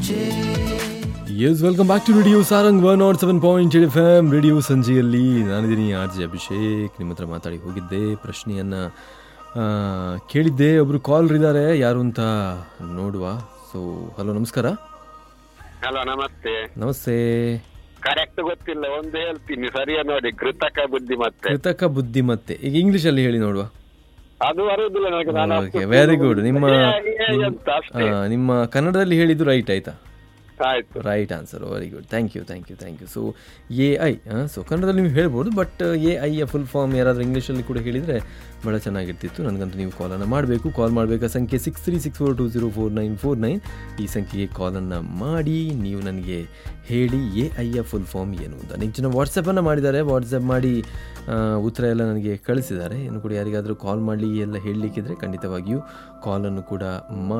S welcome back to radio Sarang one naught seven point eight F M radio ಸಂಜೆಯಲ್ಲಿ ನಾನಿದ್ದೀನಿ R J Abhishek ನಿಮ್ಮ ಹತ್ರ ಮಾತಾಡಿ ಹೋಗಿದ್ದೆ ಪ್ರಶ್ನೆಯನ್ನು ಕೇಳಿದ್ದೆ ಒಬ್ಬರು ಕಾಲರ್ ಇದ್ದಾರೆ ಯಾರು ಅಂತ ನೋಡುವ ಸೊ ಹಲೋ ನಮಸ್ಕಾರ ಹಲೋ ನಮಸ್ತೆ ನಮಸ್ತೆ ಕರೆಕ್ಟ್ ಗೊತ್ತಿಲ್ಲ ಒಂದು ಹೇಳ್ತೀನಿ ಸರಿಯಾ ನೋಡಿ ಕೃತಕ ಬುದ್ಧಿಮತ್ತೆ ಕೃತಕ ಬುದ್ಧಿಮತ್ತೆ ಈಗ ಇಂಗ್ಲೀಷಲ್ಲಿ ಹೇಳಿ ನೋಡುವ ಅದು ಬರುವುದಿಲ್ಲ ನನಗೆ ನಾನು ಓಕೆ ಅಷ್ಟು ವೆರಿ ಗುಡ್ ನಿಮ್ಮ ಏ, ಏ, ಅಂತ ಅಷ್ಟೇ ಆ, ನಿಮ್ಮ ಕನ್ನಡದಲ್ಲಿ ಹೇಳಿದ್ದು ರೈಟ್ ಆಯ್ತಾ ಆಯ್ತು right answer very good thank you thank you thank you so A I so ಕನ್ನಡದಲ್ಲಿ ನೀವು ಹೇಳ್ಬೋದು ಬಟ್ ಎ ಐಯ ಫುಲ್ ಫಾರ್ಮ್ ಯಾರಾದರೂ ಇಂಗ್ಲೀಷಲ್ಲಿ ಕೂಡ ಹೇಳಿದರೆ ಭಾಳ ಚೆನ್ನಾಗಿರ್ತಿತ್ತು ನನಗಂತೂ ನೀವು ಕಾಲನ್ನು ಮಾಡಬೇಕು ಕಾಲ್ ಮಾಡಬೇಕಾ ಸಂಖ್ಯೆ six three six four two zero four nine four nine ಈ ಸಂಖ್ಯೆಗೆ ಕಾಲನ್ನು ಮಾಡಿ ನೀವು ನನಗೆ ಹೇಳಿ ಎ ಐಯ ಫುಲ್ ಫಾರ್ಮ್ ಏನು ಅಂತ ನೆಕ್ಸ್ಟ್ ಜನ ವಾಟ್ಸಪ್ಪನ್ನು ಮಾಡಿದ್ದಾರೆ ವಾಟ್ಸಪ್ ಮಾಡಿ ಆ, ಉತ್ತರ ಎಲ್ಲ ನನಗೆ ಕಳಿಸಿದ್ದಾರೆ ಇನ್ನು ಕೂಡ ಯಾರಿಗಾದರೂ ಕಾಲ್ ಮಾಡಲಿ ಎಲ್ಲ ಹೇಳಲಿಕ್ಕಿದ್ರೆ ಖಂಡಿತವಾಗಿಯೂ ಕಾಲನ್ನು ಕೂಡ ಮಾಡಿ